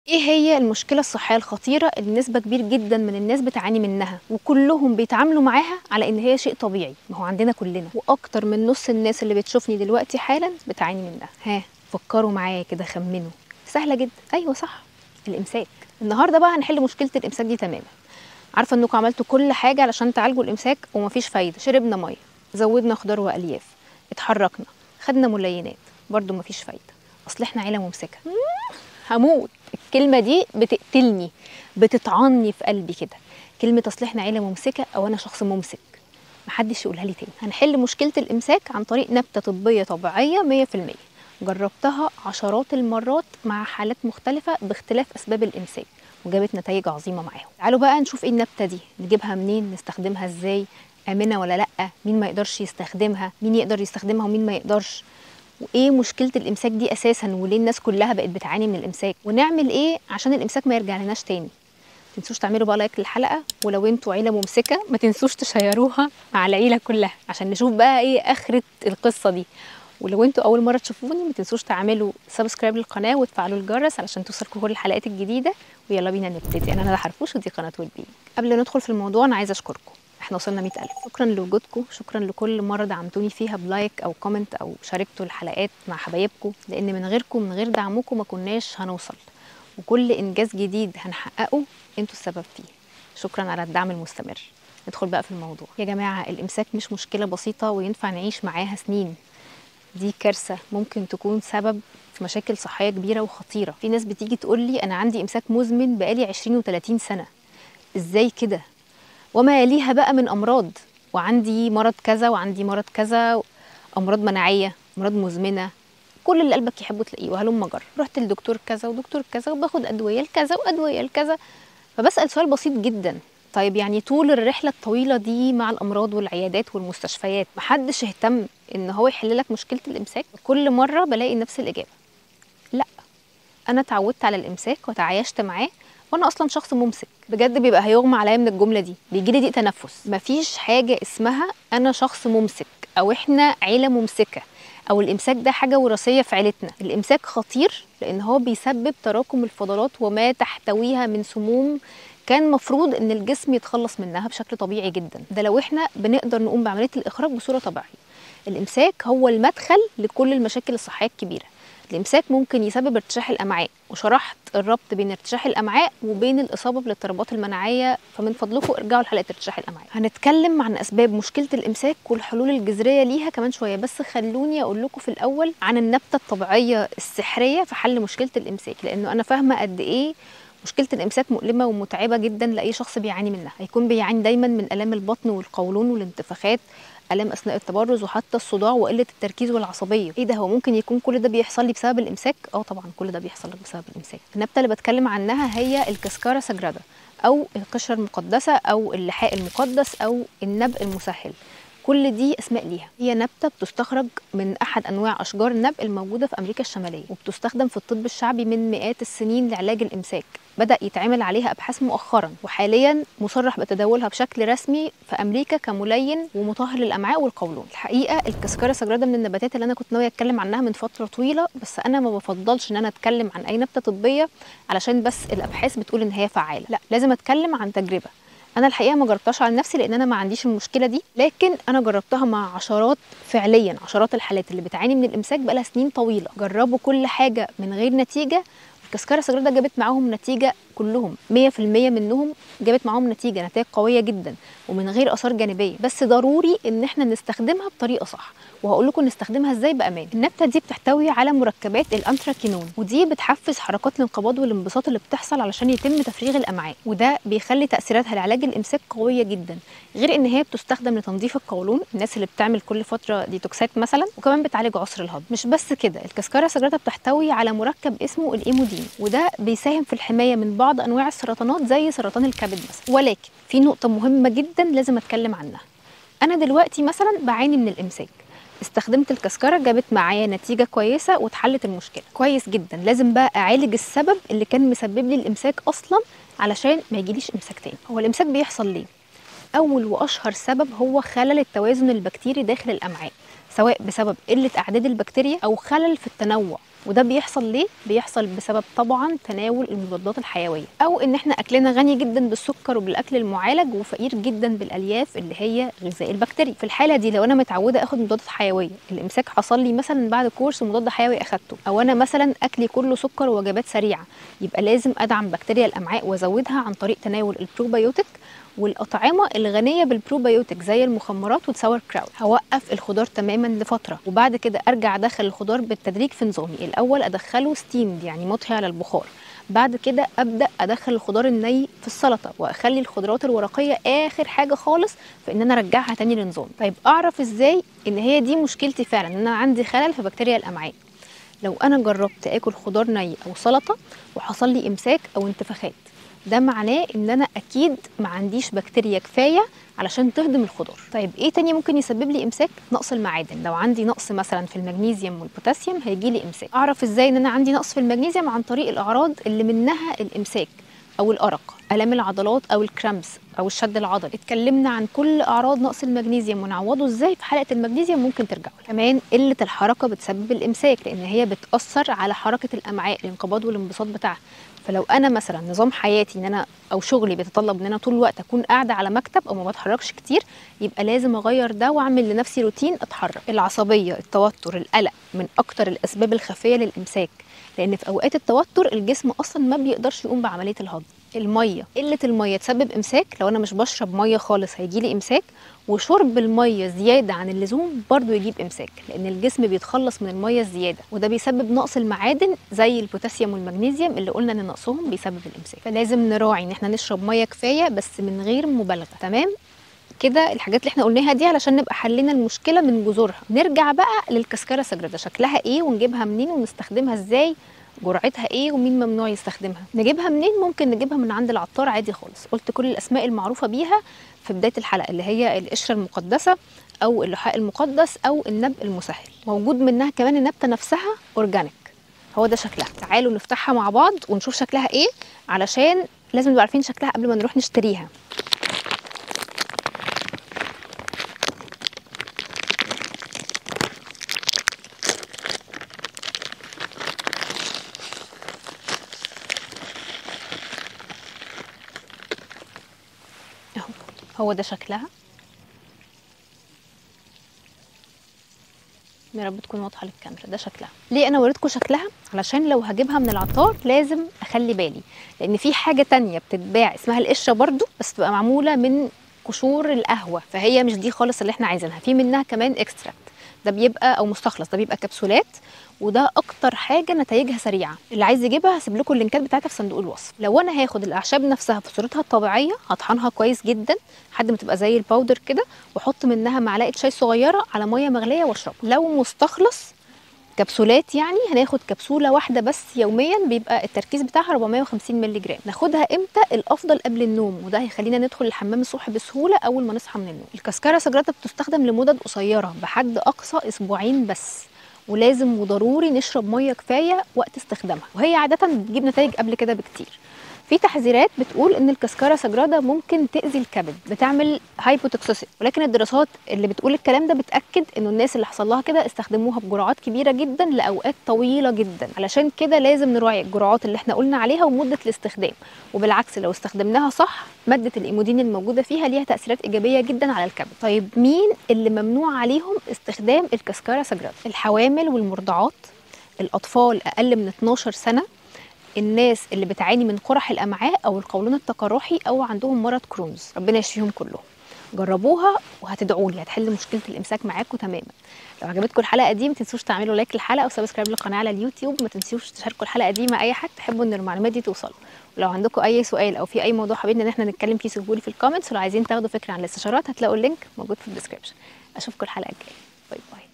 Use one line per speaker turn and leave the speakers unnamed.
ايه هي المشكلة الصحية الخطيرة اللي نسبة كبير جدا من الناس بتعاني منها وكلهم بيتعاملوا معاها على ان هي شيء طبيعي ما هو عندنا كلنا واكتر من نص الناس اللي بتشوفني دلوقتي حالا بتعاني منها ها فكروا معايا كده خمنوا سهلة جدا ايوه صح الامساك النهارده بقى هنحل مشكلة الامساك دي تماما عارفة انكم عملتوا كل حاجة علشان تعالجوا الامساك ومفيش فايدة شربنا مية زودنا خضار والياف اتحركنا خدنا ملينات برضو مفيش فايدة اصل احنا عيلة ممسكة هموت الكلمه دي بتقتلني بتطعني في قلبي كده كلمه اصل احنا عيله ممسكه او انا شخص ممسك محدش يقولها لي تاني هنحل مشكله الامساك عن طريق نبته طبيه طبيعيه 100% جربتها عشرات المرات مع حالات مختلفه باختلاف اسباب الامساك وجابت نتائج عظيمه معاهم تعالوا بقى نشوف ايه النبته دي نجيبها منين نستخدمها ازاي امنه ولا لا مين ما يقدرش يستخدمها مين يقدر يستخدمها ومين ما يقدرش وايه مشكله الامساك دي اساسا وليه الناس كلها بقت بتعاني من الامساك ونعمل ايه عشان الامساك ما يرجع لناش تاني تنسوش تعملوا بقى لايك للحلقه ولو انتوا عيله ممسكه ما تنسوش تشيروها مع العيله كلها عشان نشوف بقى ايه اخره القصه دي ولو انتوا اول مره تشوفوني ما تنسوش تعملوا سبسكرايب للقناه وتفعلوا الجرس علشان توصلكم كل الحلقات الجديده ويلا بينا نبتدي انا ندى حرفوش ودي قناه ويل قبل ما ندخل في الموضوع انا عايزه اشكركم احنا وصلنا 100000 شكرا لوجودكم شكرا لكل مره دعمتوني فيها بلايك او كومنت او شاركتوا الحلقات مع حبايبكم لان من غيركم من غير دعمكم ما كناش هنوصل وكل انجاز جديد هنحققه انتوا السبب فيه شكرا على الدعم المستمر ندخل بقى في الموضوع يا جماعه الامساك مش مشكله بسيطه وينفع نعيش معاها سنين دي كارثه ممكن تكون سبب في مشاكل صحيه كبيره وخطيره في ناس بتيجي تقول لي انا عندي امساك مزمن بقالي 20 و30 سنه ازاي كده وما يليها بقى من امراض وعندي مرض كذا وعندي مرض كذا امراض مناعيه امراض مزمنه كل اللي قلبك يحبه تلاقيه وهلم جر رحت لدكتور كذا ودكتور كذا وباخد ادويه لكذا وادويه لكذا فبسال سؤال بسيط جدا طيب يعني طول الرحله الطويله دي مع الامراض والعيادات والمستشفيات محدش اهتم ان هو يحل لك مشكله الامساك كل مره بلاقي نفس الاجابه لا انا اتعودت على الامساك وتعايشت معاه وانا اصلا شخص ممسك بجد بيبقى هيغمى عليا من الجمله دي بيجي لي ضيق تنفس مفيش حاجه اسمها انا شخص ممسك او احنا عيله ممسكه او الامساك ده حاجه وراثيه في عيلتنا الامساك خطير لان هو بيسبب تراكم الفضلات وما تحتويها من سموم كان مفروض ان الجسم يتخلص منها بشكل طبيعي جدا ده لو احنا بنقدر نقوم بعمليه الاخراج بصوره طبيعيه الامساك هو المدخل لكل المشاكل الصحيه الكبيره الامساك ممكن يسبب ارتشاح الامعاء وشرحت الربط بين ارتشاح الامعاء وبين الاصابه بالاضطرابات المناعيه فمن فضلكم ارجعوا لحلقه ارتشاح الامعاء هنتكلم عن اسباب مشكله الامساك والحلول الجذريه ليها كمان شويه بس خلوني اقول لكم في الاول عن النبته الطبيعيه السحريه في حل مشكله الامساك لانه انا فاهمه قد ايه مشكله الامساك مؤلمه ومتعبه جدا لاي شخص بيعاني منها هيكون بيعاني دايما من الام البطن والقولون والانتفاخات الام اثناء التبرز وحتى الصداع وقله التركيز والعصبيه ايه ده هو ممكن يكون كل ده بيحصل لي بسبب الامساك اه طبعا كل ده بيحصل لك بسبب الامساك النبته اللي بتكلم عنها هي الكسكارا سجرادا او القشره المقدسه او اللحاء المقدس او النبق المسهل كل دي اسماء ليها هي نبته بتستخرج من احد انواع اشجار النبق الموجوده في امريكا الشماليه وبتستخدم في الطب الشعبي من مئات السنين لعلاج الامساك بدا يتعمل عليها ابحاث مؤخرا وحاليا مصرح بتداولها بشكل رسمي في امريكا كملين ومطهر للامعاء والقولون الحقيقه الكسكارا سجرادا من النباتات اللي انا كنت ناويه اتكلم عنها من فتره طويله بس انا ما بفضلش ان انا اتكلم عن اي نبته طبيه علشان بس الابحاث بتقول ان هي فعاله لا لازم اتكلم عن تجربه انا الحقيقه ما جربتهاش على نفسي لان انا ما عنديش المشكله دي لكن انا جربتها مع عشرات فعليا عشرات الحالات اللي بتعاني من الامساك بقالها سنين طويله جربوا كل حاجه من غير نتيجه الكسكارا سجرادا جابت معاهم نتيجه كلهم 100% منهم جابت معاهم نتيجه نتائج قويه جدا ومن غير اثار جانبيه بس ضروري ان احنا نستخدمها بطريقه صح وهقول لكم نستخدمها ازاي بامان النبته دي بتحتوي على مركبات الانتراكينون ودي بتحفز حركات الانقباض والانبساط اللي بتحصل علشان يتم تفريغ الامعاء وده بيخلي تاثيراتها لعلاج الامساك قويه جدا غير ان هي بتستخدم لتنظيف القولون الناس اللي بتعمل كل فتره ديتوكسات مثلا وكمان بتعالج عسر الهضم مش بس كده الكسكارا سجرادا بتحتوي على مركب اسمه الايمودين وده بيساهم في الحمايه من بعض انواع السرطانات زي سرطان الكبد مثلا ولكن في نقطه مهمه جدا لازم اتكلم عنها انا دلوقتي مثلا بعاني من الامساك استخدمت الكسكره جابت معايا نتيجه كويسه واتحلت المشكله كويس جدا لازم بقى اعالج السبب اللي كان مسبب لي الامساك اصلا علشان ما يجيليش امساك تاني هو الامساك بيحصل ليه اول واشهر سبب هو خلل التوازن البكتيري داخل الامعاء سواء بسبب قله اعداد البكتيريا او خلل في التنوع وده بيحصل ليه بيحصل بسبب طبعا تناول المضادات الحيويه او ان احنا اكلنا غني جدا بالسكر وبالاكل المعالج وفقير جدا بالالياف اللي هي غذاء البكتيريا في الحاله دي لو انا متعوده اخد مضادات حيويه الامساك حصل لي مثلا بعد كورس مضاد حيوي اخدته او انا مثلا اكلي كله سكر ووجبات سريعه يبقى لازم ادعم بكتيريا الامعاء وازودها عن طريق تناول البروبيوتيك والاطعمه الغنيه بالبروبيوتيك زي المخمرات والساور كراود هوقف الخضار تماما لفتره وبعد كده ارجع ادخل الخضار بالتدريج في نظامي الاول ادخله ستيمد يعني مطهي على البخار بعد كده ابدا ادخل الخضار الني في السلطه واخلي الخضروات الورقيه اخر حاجه خالص في ان انا ارجعها تاني لنظامي طيب اعرف ازاي ان هي دي مشكلتي فعلا ان انا عندي خلل في بكتيريا الامعاء لو انا جربت اكل خضار ني او سلطه وحصل لي امساك او انتفاخات ده معناه ان انا اكيد ما عنديش بكتيريا كفايه علشان تهضم الخضار طيب ايه تاني ممكن يسبب لي امساك نقص المعادن لو عندي نقص مثلا في المغنيسيوم والبوتاسيوم هيجي لي امساك اعرف ازاي ان انا عندي نقص في المغنيسيوم عن طريق الاعراض اللي منها الامساك او الارق الام العضلات او الكرامس او الشد العضلي اتكلمنا عن كل اعراض نقص المغنيسيوم ونعوضه ازاي في حلقه المغنيسيوم ممكن ترجعوا كمان قله الحركه بتسبب الامساك لان هي بتاثر على حركه الامعاء الانقباض والانبساط بتاعها فلو انا مثلا نظام حياتي ان انا او شغلي بيتطلب ان انا طول الوقت اكون قاعده على مكتب او ما بتحركش كتير يبقى لازم اغير ده واعمل لنفسي روتين اتحرك العصبيه التوتر القلق من اكتر الاسباب الخفيه للامساك لان في اوقات التوتر الجسم اصلا ما بيقدرش يقوم بعمليه الهضم الميه قله الميه تسبب امساك لو انا مش بشرب ميه خالص هيجي لي امساك وشرب الميه زياده عن اللزوم برضو يجيب امساك لان الجسم بيتخلص من الميه الزياده وده بيسبب نقص المعادن زي البوتاسيوم والمغنيسيوم اللي قلنا ان نقصهم بيسبب الامساك فلازم نراعي ان احنا نشرب ميه كفايه بس من غير مبالغه تمام كده الحاجات اللي احنا قلناها دي علشان نبقى حلينا المشكله من جذورها نرجع بقى للكسكره سجرده شكلها ايه ونجيبها منين ونستخدمها ازاي جرعتها ايه ومين ممنوع يستخدمها نجيبها منين ممكن نجيبها من عند العطار عادي خالص قلت كل الاسماء المعروفه بيها في بدايه الحلقه اللي هي القشره المقدسه او اللحاء المقدس او النبق المسهل موجود منها كمان النبته نفسها اورجانيك هو ده شكلها تعالوا نفتحها مع بعض ونشوف شكلها ايه علشان لازم نبقى عارفين شكلها قبل ما نروح نشتريها اهو هو ده شكلها يا رب تكون واضحه للكاميرا ده شكلها ليه انا وريتكم شكلها علشان لو هجيبها من العطار لازم اخلي بالي لان في حاجه تانية بتتباع اسمها القشره برضو بس تبقى معموله من قشور القهوه فهي مش دي خالص اللي احنا عايزينها في منها كمان اكستراكت ده بيبقى او مستخلص ده بيبقى كبسولات وده اكتر حاجه نتائجها سريعه اللي عايز يجيبها هسيب لكم اللينكات بتاعتها في صندوق الوصف لو انا هاخد الاعشاب نفسها في صورتها الطبيعيه هطحنها كويس جدا لحد ما تبقى زي الباودر كده واحط منها معلقه شاي صغيره على ميه مغليه واشربها لو مستخلص كبسولات يعني هناخد كبسوله واحده بس يوميا بيبقى التركيز بتاعها 450 مللي جرام ناخدها امتى الافضل قبل النوم وده هيخلينا ندخل الحمام الصبح بسهوله اول ما نصحى من النوم الكسكره سجراتا بتستخدم لمدد قصيره بحد اقصى اسبوعين بس ولازم وضروري نشرب ميه كفايه وقت استخدامها وهي عاده بتجيب نتائج قبل كده بكتير في تحذيرات بتقول ان الكسكره سجرادا ممكن تاذي الكبد بتعمل هايبوتوكسيسيتي ولكن الدراسات اللي بتقول الكلام ده بتاكد انه الناس اللي حصل لها كده استخدموها بجرعات كبيره جدا لاوقات طويله جدا علشان كده لازم نراعي الجرعات اللي احنا قلنا عليها ومده الاستخدام وبالعكس لو استخدمناها صح ماده الايمودين الموجوده فيها ليها تاثيرات ايجابيه جدا على الكبد طيب مين اللي ممنوع عليهم استخدام الكسكره سجرادا الحوامل والمرضعات الاطفال اقل من 12 سنه الناس اللي بتعاني من قرح الامعاء او القولون التقرحي او عندهم مرض كرونز ربنا يشفيهم كلهم جربوها وهتدعوا لي هتحل مشكله الامساك معاكم تماما لو عجبتكم الحلقه دي ما تنسوش تعملوا لايك للحلقه وسبسكرايب للقناه على اليوتيوب ما تنسوش تشاركوا الحلقه دي مع اي حد تحبوا ان المعلومات دي توصل ولو عندكم اي سؤال او في اي موضوع حابين ان احنا نتكلم فيه سيبوا لي في الكومنتس ولو عايزين تاخدوا فكره عن الاستشارات هتلاقوا اللينك موجود في الديسكربشن اشوفكم الحلقه الجايه باي باي